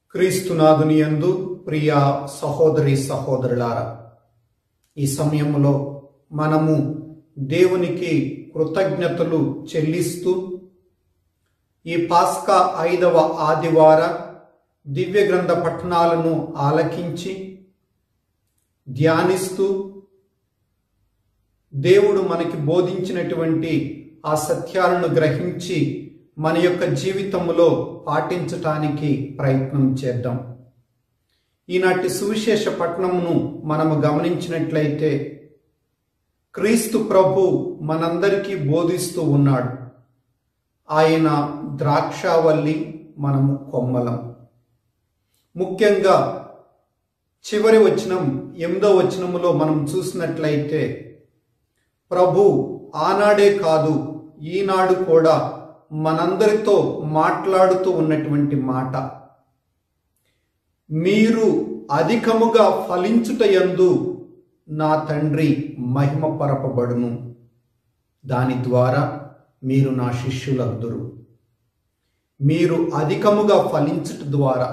క్రీస్తునాథుని యందు ప్రియ సహోదరి సహోదరులారా ఈ సమయంలో మనము దేవునికి కృతజ్ఞతలు చెల్లిస్తూ ఈ పాస్కా ఐదవ ఆదివార దివ్య గ్రంథ పఠనాలను ఆలకించి ధ్యానిస్తూ దేవుడు మనకి బోధించినటువంటి ఆ సత్యాలను గ్రహించి మన యొక్క జీవితంలో పాటించటానికి ప్రయత్నం చేద్దాం ఈనాటి సువిశేష పట్టణమును మనము గమనించినట్లయితే క్రీస్తు ప్రభు మనందరికీ బోధిస్తూ ఉన్నాడు ఆయన ద్రాక్షావల్లి మనము కొమ్మలం ముఖ్యంగా చివరి వచనం ఎనిమిదో వచనములో మనం చూసినట్లయితే ప్రభు ఆనాడే కాదు ఈనాడు కూడా మనందరితో మాట్లాడుతూ ఉన్నటువంటి మాట మీరు అధికముగా ఫలించుటయందు నా తండ్రి మహిమ పరపబడును దాని ద్వారా మీరు నా శిష్యులద్దురు మీరు అధికముగా ఫలించుట ద్వారా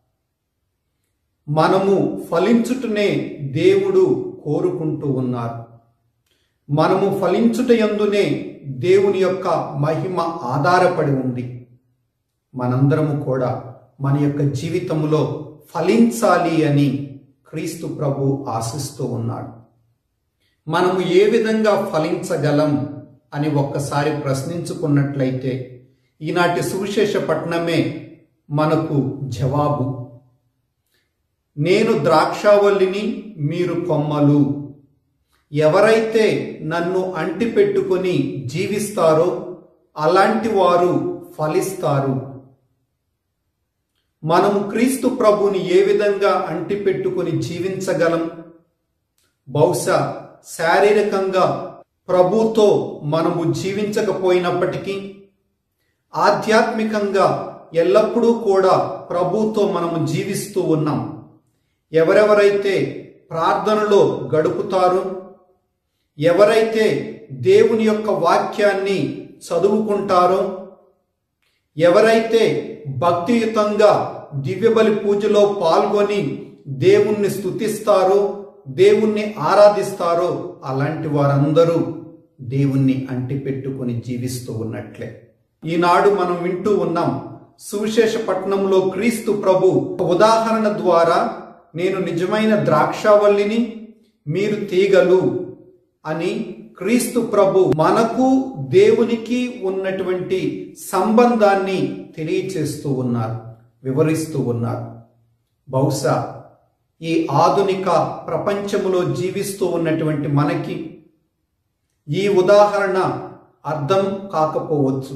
మనము ఫలించుటనే దేవుడు కోరుకుంటూ ఉన్నారు మనము ఫలించుట యందునే దేవుని యొక్క మహిమ ఆధారపడి ఉంది మనందరము కూడా మన యొక్క జీవితంలో ఫలించాలి అని క్రీస్తు ప్రభు ఆశిస్తూ ఉన్నాడు మనము ఏ విధంగా ఫలించగలం అని ఒక్కసారి ప్రశ్నించుకున్నట్లయితే ఈనాటి సువిశేష పట్టణమే మనకు జవాబు నేను ద్రాక్షావల్లిని మీరు కొమ్మలు ఎవరైతే నన్ను అంటిపెట్టుకొని జీవిస్తారో అలాంటి వారు ఫలిస్తారు మనము క్రీస్తు ప్రభుని ఏ విధంగా అంటిపెట్టుకొని జీవించగలం బహుశా శారీరకంగా ప్రభుతో మనము జీవించకపోయినప్పటికీ ఆధ్యాత్మికంగా ఎల్లప్పుడూ కూడా ప్రభుతో మనము జీవిస్తూ ఉన్నాం ఎవరెవరైతే ప్రార్థనలో గడుపుతారో ఎవరైతే దేవుని యొక్క వాక్యాన్ని చదువుకుంటారో ఎవరైతే భక్తియుతంగా దివ్యబలి పూజలో పాల్గొని దేవుణ్ణి స్తుతిస్తారో దేవుణ్ణి ఆరాధిస్తారో అలాంటి వారందరూ దేవుణ్ణి అంటిపెట్టుకొని జీవిస్తూ ఉన్నట్లే ఈనాడు మనం వింటూ ఉన్నాం సువిశేష పట్టణంలో క్రీస్తు ప్రభు ఉదాహరణ ద్వారా నేను నిజమైన ద్రాక్షావల్లిని మీరు తీగలు అని క్రీస్తు ప్రభు మనకు దేవునికి ఉన్నటువంటి సంబంధాన్ని తెలియచేస్తూ ఉన్నారు వివరిస్తూ ఉన్నారు బహుశా ఈ ఆధునిక ప్రపంచములో జీవిస్తూ ఉన్నటువంటి మనకి ఈ ఉదాహరణ అర్థం కాకపోవచ్చు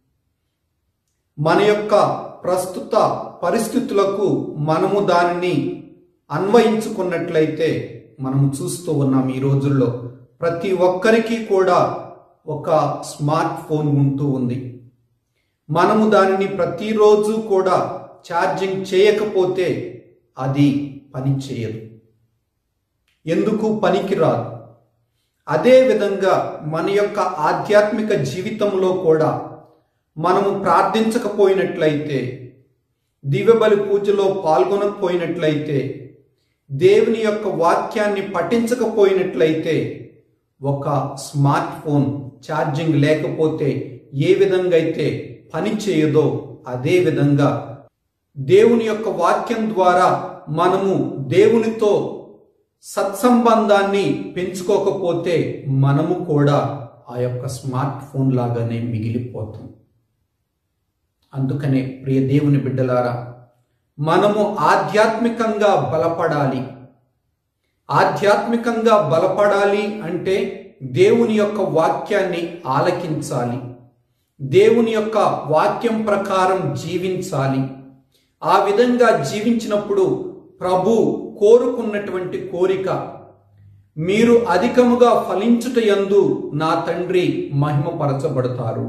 మన యొక్క ప్రస్తుత పరిస్థితులకు మనము దానిని అన్వయించుకున్నట్లయితే మనము చూస్తూ ఉన్నాం ఈ రోజుల్లో ప్రతి ఒక్కరికి కూడా ఒక స్మార్ట్ ఫోన్ ఉంటూ ఉంది మనము దానిని ప్రతిరోజు కూడా ఛార్జింగ్ చేయకపోతే అది పని చేయదు ఎందుకు పనికిరాదు అదే విధంగా మన యొక్క ఆధ్యాత్మిక జీవితంలో కూడా మనము ప్రార్థించకపోయినట్లయితే దివ్యబలి పూజలో పాల్గొనకపోయినట్లయితే దేవుని యొక్క వాక్యాన్ని పఠించకపోయినట్లయితే ఒక స్మార్ట్ ఫోన్ ఛార్జింగ్ లేకపోతే ఏ విధంగా అయితే పని చేయదో అదే విధంగా దేవుని యొక్క వాక్యం ద్వారా మనము దేవునితో సత్సంబంధాన్ని పెంచుకోకపోతే మనము కూడా ఆ యొక్క స్మార్ట్ ఫోన్ లాగానే మిగిలిపోతాం అందుకనే ప్రియ దేవుని బిడ్డలారా మనము ఆధ్యాత్మికంగా బలపడాలి ఆధ్యాత్మికంగా బలపడాలి అంటే దేవుని యొక్క వాక్యాన్ని ఆలకించాలి దేవుని యొక్క వాక్యం ప్రకారం జీవించాలి ఆ విధంగా జీవించినప్పుడు ప్రభు కోరుకున్నటువంటి కోరిక మీరు అధికముగా ఫలించుట యందు నా తండ్రి మహిమపరచబడతారు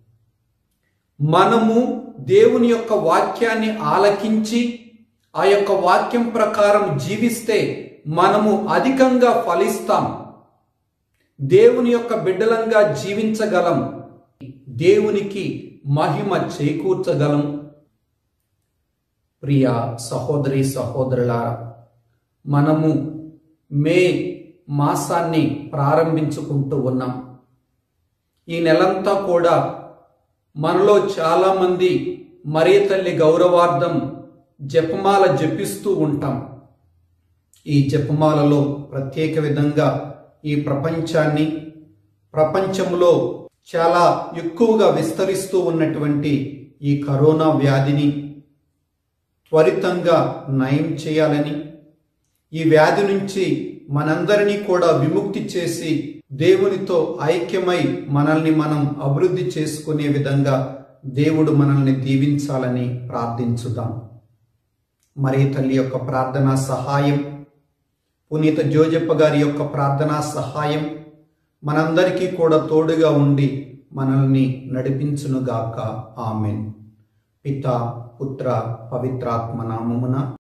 మనము దేవుని యొక్క వాక్యాన్ని ఆలకించి ఆ యొక్క వాక్యం ప్రకారం జీవిస్తే మనము అధికంగా ఫలిస్తాం దేవుని యొక్క బిడ్డలంగా జీవించగలం దేవునికి మహిమ చేకూర్చగలం ప్రియ సహోదరి సహోదరులారా మనము మే మాసాన్ని ప్రారంభించుకుంటూ ఉన్నాం ఈ నెలంతా కూడా మనలో చాలామంది మరీ తల్లి గౌరవార్థం జపమాల జపిస్తూ ఉంటాం ఈ జపమాలలో ప్రత్యేక విధంగా ఈ ప్రపంచాన్ని ప్రపంచంలో చాలా ఎక్కువగా విస్తరిస్తూ ఉన్నటువంటి ఈ కరోనా వ్యాధిని త్వరితంగా నయం చేయాలని ఈ వ్యాధి నుంచి మనందరినీ కూడా విముక్తి చేసి దేవునితో ఐక్యమై మనల్ని మనం అభివృద్ధి చేసుకునే విధంగా దేవుడు మనల్ని దీవించాలని ప్రార్థించుదాం మరి తల్లి యొక్క ప్రార్థనా సహాయం పునీత జోజప్ప గారి యొక్క ప్రార్థనా సహాయం మనందరికీ కూడా తోడుగా ఉండి మనల్ని నడిపించునుగాక ఆమెన్ పిత పుత్ర పవిత్రాత్మ నామమున